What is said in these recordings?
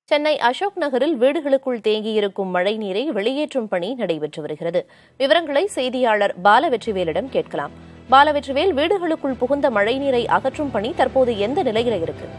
சென்னை அசோக் நகரில் வீடுகளுக்குள் தேங்கியிருக்கும் மழைநீரை வெளியேற்றும் பணி நடைபெற்று வருகிறது விவரங்களை செய்தியாளர் பாலவெற்றிவேலிடம் கேட்கலாம் பாலவெற்றிவேல் வீடுகளுக்குள் புகுந்த மழைநீரை அகற்றும் பணி தற்போது எந்த நிலையில இருக்கு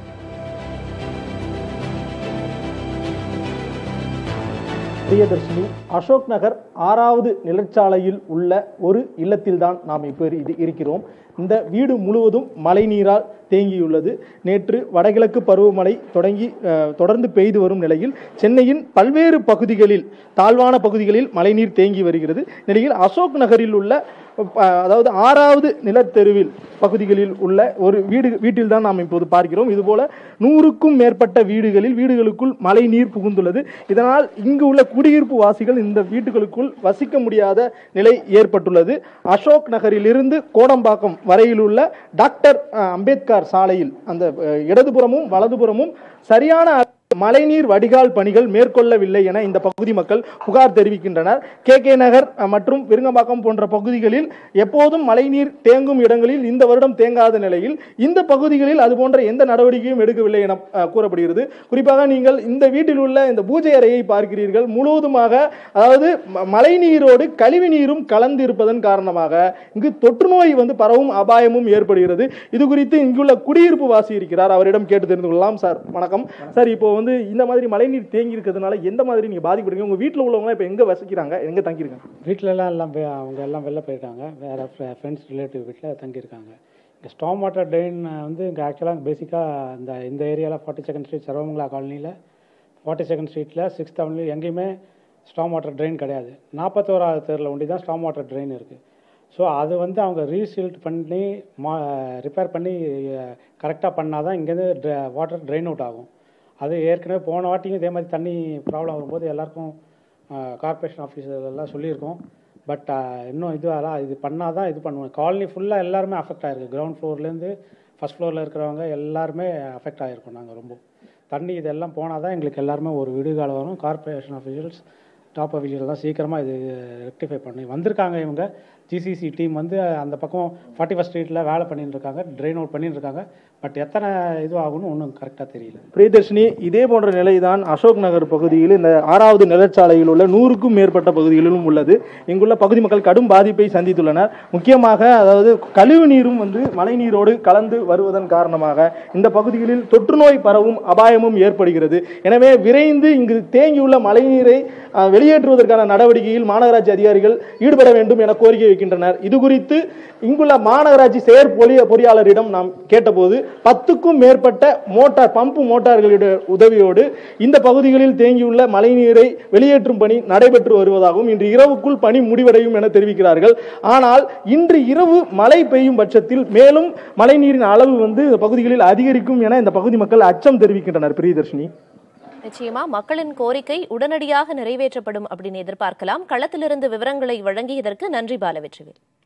பிரியதர்ஷினி அசோக் நகர் ஆறாவது நிலச்சாலையில் உள்ள ஒரு இல்லத்தில்தான் நாம் இப்போ இரு- இருக்கிறோம் இந்த வீடு முழுவதும் மழைநீரால் தேங்கியுள்ளது நேற்று வடகிழக்கு பருவமழை தொடங்கி அஹ், தொடர்ந்து பெய்து வரும் நிலையில் சென்னையின் பல்வேறு பகுதிகளில் தாழ்வான பகுதிகளில் மழைநீர் தேங்கி வருகிறது நிலையில் அசோக் நகரில் உள்ள அஹ், அதாவது ஆறாவது நிலத்தெருவில் பகுதிகளில் உள்ள ஒரு வீடு வீட்டில் தான் நாம் இப்போது பார்க்கிறோம் இதுபோல நூறுக்கும் மேற்பட்ட வீடுகளில் வீடுகளுக்குள் மழை நீர் புகுந்துள்ளது இதனால் இங்கு உள்ள குடியிருப்பு வாசிகள் இந்த வீட்டுகளுக்குள் வசிக்க முடியாத நிலை ஏற்பட்டுள்ளது அசோக் நகரிலிருந்து கோடம்பாக்கம் வரையில் உள்ள டாக்டர் அஹ், அம்பேத்கர் சாலையில் அந்த அஹ், இடதுபுறமும் வலதுபுறமும் சரியான மழைநீர் வடிகால் பணிகள் மேற்கொள்ளவில்லை என இந்த பகுதி மக்கள் புகார் தெரிவிக்கின்றனர் கே கே நகர் அஹ், மற்றும் விருங்கம்பாக்கம் போன்ற பகுதிகளில் எப்போதும் மழைநீர் தேங்கும் இடங்களில் இந்த வருடம் தேங்காத நிலையில் இந்த பகுதிகளில் அது போன்ற எந்த நடவடிக்கையும் எடுக்கவில்லை என அஹ், கூறப்படுகிறது குறிப்பாக நீங்கள் இந்த வீட்டில் உள்ள இந்த பூஜை அறையை பார்க்கிறீர்கள் முழுவதுமாக அதாவது ம- மழைநீரோடு கழிவு நீரும் கலந்து இருப்பதன் காரணமாக இங்கு தொற்று நோய் வந்து பரவும் அபாயமும் ஏற்படுகிறது இது குறித்து இங்குள்ள குடியிருப்பு வாசி இருக்கிறார் அவரிடம் கேட்டு தெரிந்து கொள்ளலாம் சார் வணக்கம் சார் இப்போ வந்து இந்த மாதிரி மழைநீர் தேங்கி இருக்கிறதுனால எந்த மாதிரி நீங்க பாதிக்கப்படுங்க உங்க வீட்டில் உள்ளவங்க இப்போ எங்க வசிக்கிறாங்க எங்க தங்கியிருக்காங்க வீட்டிலலாம் எல்லாம் போய் அவங்க எல்லாம் வெளில போயிருக்காங்க வேறு ஃப்ரெண்ட்ஸ் ரிலேட்டிவ் வீட்டில் தங்கியிருக்காங்க இங்கே ஸ்டாம் வாட்டர் ட்ரெயின் வந்து இங்கே ஆக்சுவலாக பேசிக்காக இந்த இந்த ஏரியாவில் ஃபார்ட்டி செகண்ட் ஸ்ட்ரீட் சரவமங்கலா காலனியில் ஃபார்ட்டி செகண்ட் ஸ்ட்ரீட்டில் சிக்ஸ்த் அவன்லி எங்கேயுமே ஸ்டாம் வாட்டர் ட்ரெயின் கிடையாது நாற்பத்தோராவது தெருவில் ஒண்டி தான் ஸ்டாம் வாட்டர் ட்ரெயின் இருக்குது ஸோ அது வந்து அவங்க ரீசீல்ட் பண்ணி மா ரிப்பேர் பண்ணி கரெக்டாக பண்ணால் தான் இங்கேருந்து வாட்டர் ட்ரெயின் அவுட் ஆகும் அது ஏற்கனவே போன வாட்டியும் இதே மாதிரி தண்ணி ப்ராப்ளம் வரும்போது எல்லாருக்கும் கார்ப்பரேஷன் ஆஃபீஸர் எல்லாம் சொல்லியிருக்கோம் பட் இன்னும் இது அதெல்லாம் இது பண்ணால் தான் இது பண்ணுவோம் காலனி ஃபுல்லாக எல்லாருமே அஃபெக்ட் ஆயிருக்கு கிரவுண்ட் ஃப்ளோர்லேருந்து ஃபர்ஸ்ட் ஃப்ளோரில் இருக்கிறவங்க எல்லாருமே அஃபெக்ட் ஆகிருக்கோம் நாங்கள் ரொம்ப தண்ணி இதெல்லாம் போனால் தான் எங்களுக்கு எல்லாருமே ஒரு விடுகாலம் வரும் கார்ப்பரேஷன் அஃபீஷியல்ஸ் டாப் அஃபீஷியல் தான் சீக்கிரமாக இது ரெக்டிஃபை பண்ணி வந்திருக்காங்க இவங்க ஜிசிசி டீம் வந்து அந்த பக்கம் ஃபார்ட்டி ஃபஸ்ட் ஸ்ட்ரீட்டில் வேலை பண்ணிட்டு இருக்காங்க ட்ரெயின் அவுட் பண்ணிட்டு இருக்காங்க பட் எத்தனை இது ஆகும்னு ஒன்றும் கரெக்டாக தெரியல பிரியதர்ஷினி இதே போன்ற நிலைதான் அசோக் நகர் பகுதியில் இந்த ஆறாவது நிலச்சாலையில் உள்ள நூறுக்கும் மேற்பட்ட பகுதிகளிலும் உள்ளது இங்குள்ள பகுதி மக்கள் கடும் பாதிப்பை சந்தித்துள்ளனர் முக்கியமாக அதாவது கழிவு நீரும் வந்து மழைநீரோடு கலந்து வருவதன் காரணமாக இந்த பகுதிகளில் தொற்று நோய் பரவும் அபாயமும் ஏற்படுகிறது எனவே விரைந்து இங்கு தேங்கியுள்ள மழைநீரை அஹ், வெளியேற்றுவதற்கான நடவடிக்கையில் மாநகராட்சி அதிகாரிகள் ஈடுபட வேண்டும் என கோரிக்கை வைக்கின்றனர் இது குறித்து இங்குள்ள மாநகராட்சி செயற் பொலிய பொறியாளரிடம் நாம் கேட்டபோது பத்துக்கும் மேற்பட்ட மோட்டார் பம்பு மோட்டார்களுடைய உதவியோடு இந்த பகுதிகளில் தேங்கியுள்ள மழைநீரை வெளியேற்றும் பணி நடைபெற்று வருவதாகவும் இன்று இரவுக்குள் பணி முடிவடையும் என தெரிவிக்கிறார்கள் ஆனால் இன்று இரவு மழை பெய்யும் பட்சத்தில் மேலும் மழைநீரின் அளவு வந்து இந்த பகுதிகளில் அதிகரிக்கும் என இந்த பகுதி மக்கள் அச்சம் தெரிவிக்கின்றனர் பிரியதர்ஷினி நிச்சயமா மக்களின் கோரிக்கை உடனடியாக நிறைவேற்றப்படும் அப்படின்னு எதிர்பார்க்கலாம் களத்திலிருந்து விவரங்களை வழங்கியதற்கு நன்றி பாலவெற்றிவேல்